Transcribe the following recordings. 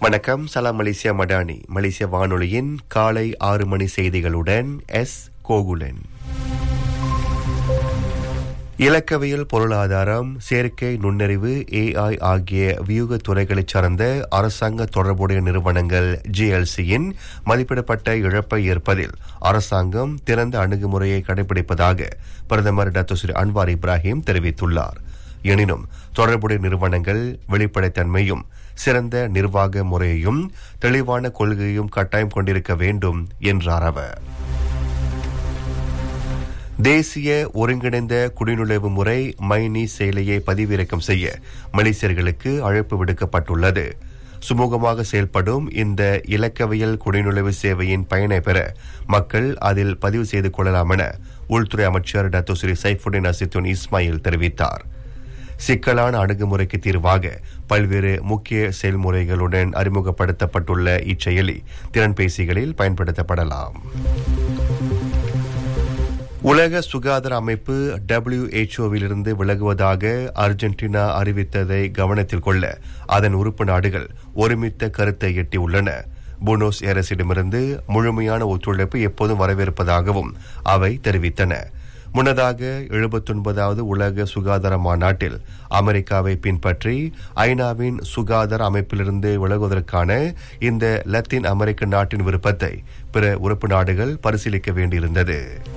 வணக்கம் சலாம் மலேசியா மடானி மலேசிய வானொலியின் காலை ஆறு மணி செய்திகளுடன் எஸ் கோகுலன் இலக்கவியல் பொருளாதாரம் செயற்கை நுண்ணறிவு ஏஐ ஆகிய வியூக துறைகளைச் சார்ந்த அரசாங்க தொடர்புடைய நிறுவனங்கள் ஜிஎல்சியின் மதிப்பிடப்பட்ட இழப்பை ஏற்பதில் அரசாங்கம் திறந்த அணுகுமுறையை கடைபிடிப்பதாக பிரதமர் டாக்டர் ஸ்ரீ அன்வார் இப்ராஹிம் தெரிவித்துள்ளார் எனினும் தொடர்புடைய நிறுவனங்கள் வெளிப்படைத்தன்மையும் சிறந்த நிர்வாக முறையையும் தெளிவான கொள்கையும் கட்டாயம் கொண்டிருக்க வேண்டும் என்றார் அவர் தேசிய ஒருங்கிணைந்த குடிநுழைவு முறை மைனி செயலியை பதிவிறக்கம் செய்ய மலேசியர்களுக்கு அழைப்பு விடுக்கப்பட்டுள்ளது சுமூகமாக செயல்படும் இந்த இலக்கவியல் குடிநுழைவு சேவையின் பயனை பெற மக்கள் அதில் பதிவு செய்து கொள்ளலாம் என உள்துறை அமைச்சர் டாக்டர் ஸ்ரீ சைஃபுடின் அசித்துன் இஸ்மாயில் தெரிவித்தார் சிக்கலான அணுகுமுறைக்கு தீர்வாக பல்வேறு முக்கிய செயல்முறைகளுடன் அறிமுகப்படுத்தப்பட்டுள்ள இச்செயலி திறன்பேசிகளில் பயன்படுத்தப்படலாம் உலக சுகாதார அமைப்பு டபிள்யூஹெச்ஓவிலிருந்து விலகுவதாக அர்ஜென்டினா அறிவித்ததை கவனத்தில் கொள்ள அதன் உறுப்பு நாடுகள் ஒருமித்த கருத்தை எட்டியுள்ளன புனோஸ் ஏரஸிடமிருந்து முழுமையான ஒத்துழைப்பு எப்போதும் வரவேற்பதாகவும் அவை தெரிவித்தன முன்னதாக எழுபத்தொன்பதாவது உலக சுகாதார மாநாட்டில் அமெரிக்காவை பின்பற்றி ஐநாவின் சுகாதார அமைப்பிலிருந்து விலகுவதற்கான இந்த லத்தீன் அமெரிக்க நாட்டின் விருப்பத்தை பிற உறுப்பு நாடுகள் பரிசீலிக்க வேண்டியிருந்தது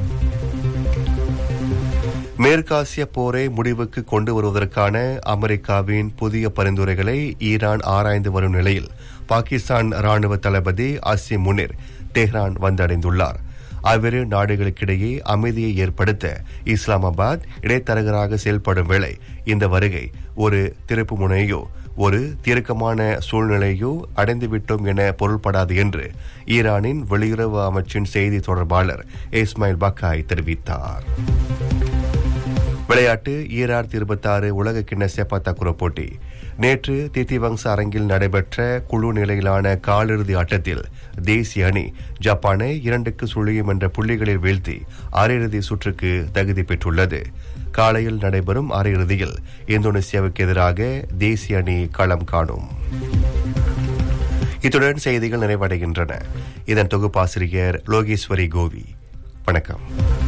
மேற்காசிய போரை முடிவுக்கு கொண்டு வருவதற்கான அமெரிக்காவின் புதிய பரிந்துரைகளை ஈரான் ஆராய்ந்து வரும் நிலையில் பாகிஸ்தான் ராணுவ தளபதி அசிம் முனிர் தெஹ்ரான் வந்தடைந்துள்ளார் அவ்விரு நாடுகளுக்கிடையே அமைதியை ஏற்படுத்த இஸ்லாமாபாத் இடைத்தரகராக செயல்படும் வேளை இந்த வருகை ஒரு திருப்பு முனையோ ஒரு தீர்க்கமான சூழ்நிலையோ அடைந்துவிட்டோம் என பொருள்படாது என்று ஈரானின் வெளியுறவு அமைச்சின் செய்தி தொடர்பாளர் இஸ்மாயில் பக்காய் தெரிவித்தார் விளையாட்டு ஈராயிரத்தி இருபத்தாறு உலக கிண்ண சேப்பாத்தாக்குர போட்டி நேற்று தித்திவங்ச அரங்கில் நடைபெற்ற குழு நிலையிலான காலிறுதி ஆட்டத்தில் தேசிய அணி ஜப்பானை இரண்டுக்கு சுழியும் என்ற புள்ளிகளில் வீழ்த்தி அரையிறுதி சுற்றுக்கு தகுதி பெற்றுள்ளது காலையில் நடைபெறும் அரையிறுதியில் இந்தோனேசியாவுக்கு எதிராக தேசிய அணி களம் காணும் இத்துடன் செய்திகள் நிறைவடைகின்றன இதன் தொகுப்பாசிரியர் லோகேஸ்வரி கோவி வணக்கம்